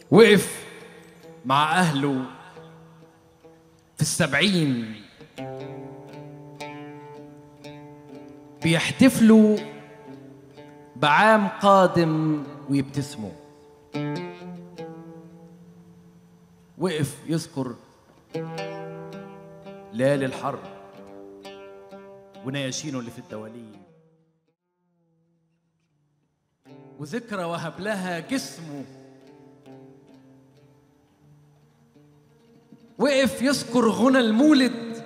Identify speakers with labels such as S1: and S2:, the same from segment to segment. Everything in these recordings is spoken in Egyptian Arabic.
S1: وقف مع أهله في السبعين بيحتفلوا بعام قادم ويبتسموا وقف يذكر ليالي الحرب ونياشينه اللي في الدواليب وذكرى وهب لها جسمه وقف يذكر غنى المولد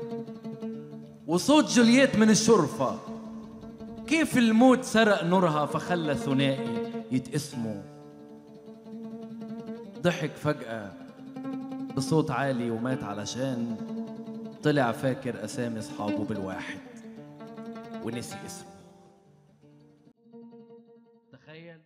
S1: وصوت جولييت من الشرفة كيف الموت سرق نورها فخلى ثنائي يتقسموا ضحك فجأة بصوت عالي ومات علشان طلع فاكر أسامي أصحابه بالواحد ونسي اسمه تخيل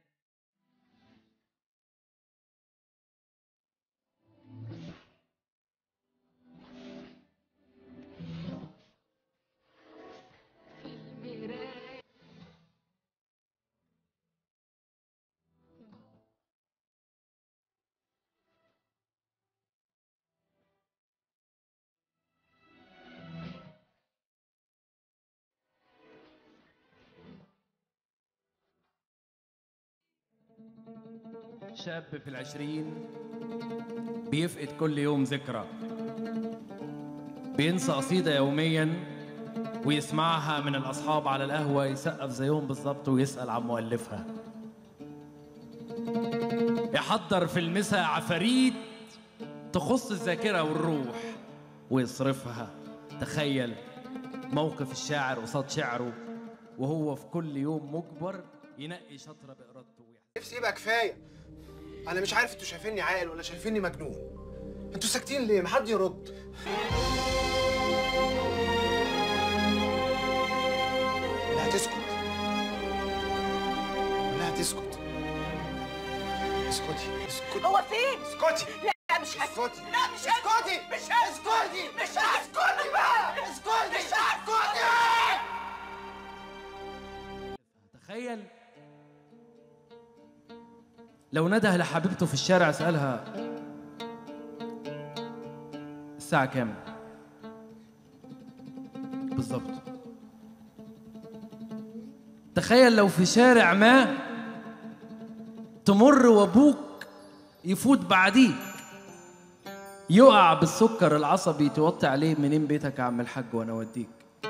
S1: شاب في العشرين بيفقد كل يوم ذكرى بينسى قصيدة يوميا ويسمعها من الأصحاب على القهوة يسقف زيهم بالظبط ويسأل عن مؤلفها يحضر في المساء عفاريت تخص الذاكرة والروح ويصرفها تخيل موقف الشاعر قصاد شعره وهو في كل يوم مجبر ينقي شطرة بإرادته
S2: نفسي يبقى كفايه انا مش عارف انتوا شايفيني عاقل ولا شايفيني مجنون انتوا ساكتين ليه محد يرد لا هتسكت لا هتسكت اسكتي اسكتي
S3: هو فين؟
S2: اسكتي
S3: لا مش هسكت
S2: اسكتي
S3: لا مش هسكت
S2: اسكتي
S3: مش هسكت
S2: اسكتي
S3: مش هسكت بقى
S2: اسكتي
S3: مش هسكت
S1: تخيل لو نده لحبيبته في الشارع سألها الساعة كام؟ بالظبط تخيل لو في شارع ما تمر وابوك يفوت بعديك يقع بالسكر العصبي توطي عليه منين بيتك يا عم الحاج وانا اوديك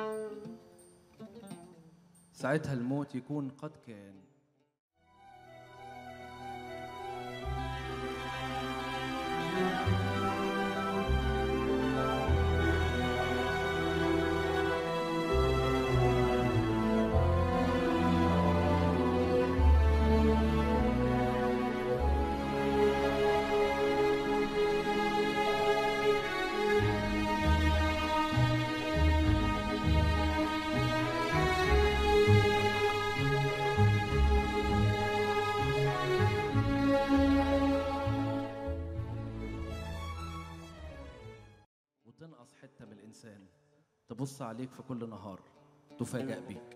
S1: ساعتها الموت يكون قد كان وتنقص حتة من الإنسان تبص عليك في كل نهار تفاجأ بيك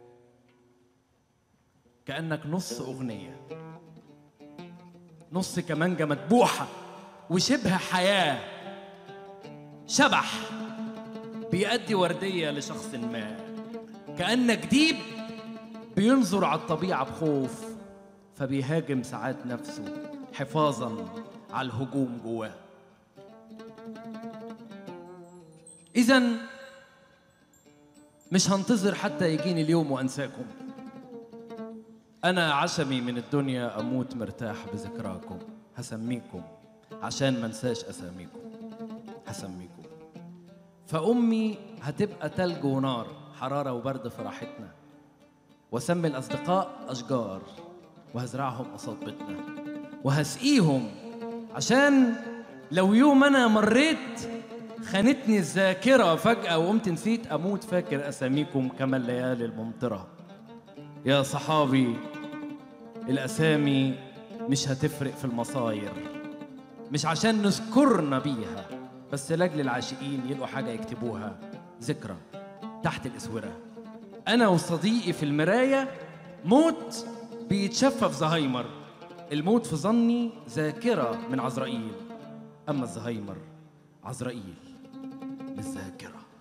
S1: كأنك نص أغنية نص كمانجة مدبوحة وشبه حياة شبح بيأدي وردية لشخص ما كأنك ديب بينظر على الطبيعة بخوف فبيهاجم ساعات نفسه حفاظا على الهجوم جواه إذا مش هنتظر حتى يجيني اليوم وأنساكم أنا عشمي من الدنيا أموت مرتاح بذكراكم هسميكم عشان ما انساش أساميكم هسميكم فأمي هتبقى تلج ونار حرارة وبرد في راحتنا وأسمي الأصدقاء أشجار وهزرعهم قصاد بيتنا وهسقيهم عشان لو يوم أنا مريت خانتني الذاكرة فجأة وقمت نسيت أموت فاكر أساميكم كما الليالي الممطرة يا صحابي الأسامي مش هتفرق في المصاير مش عشان نذكرنا بيها بس لأجل العاشقين يلقوا حاجة يكتبوها ذكرى تحت الأسورة أنا وصديقي في المراية موت بيتشفى في زهايمر الموت في ظني ذاكرة من عزرائيل أما الزهايمر عزرائيل للذاكرة